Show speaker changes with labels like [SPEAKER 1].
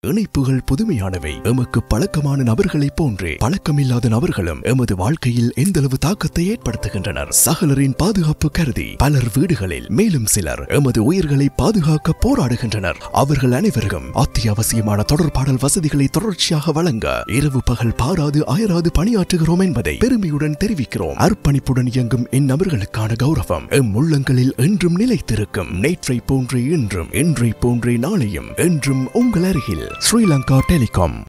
[SPEAKER 1] இணைப்புகள் புதுமையானவை எமக்கு பழக்கமான நபர்களைப் போன்றே பழக்கமில்லாத நபர்களும் எமது வாழ்க்கையில் எந்தளவு தாக்கத்தை ஏற்படுத்துகின்றனர் சகலரின் பாதுகாப்பு கருதி பலர் வீடுகளில் மேலும் சிலர் எமது உயிர்களை பாதுகாக்க போராடுகின்றனர் அவர்கள் அனைவருக்கும் அத்தியாவசியமான தொடர்பாடல் வசதிகளை தொடர்ச்சியாக வழங்க இரவு பகல் பாராது அயராது பணியாற்றுகிறோம் என்பதை பெருமையுடன் தெரிவிக்கிறோம் அர்ப்பணிப்புடன் இயங்கும் இந்நபர்களுக்கான கௌரவம் எம் உள்ளங்களில் என்றும் நிலைத்திருக்கும் நேற்றை போன்றே இன்றும் இன்றை போன்றே நாளையும் என்றும் உங்கள் அருகில் ஸ்ரீலங்கா டெலிகாம்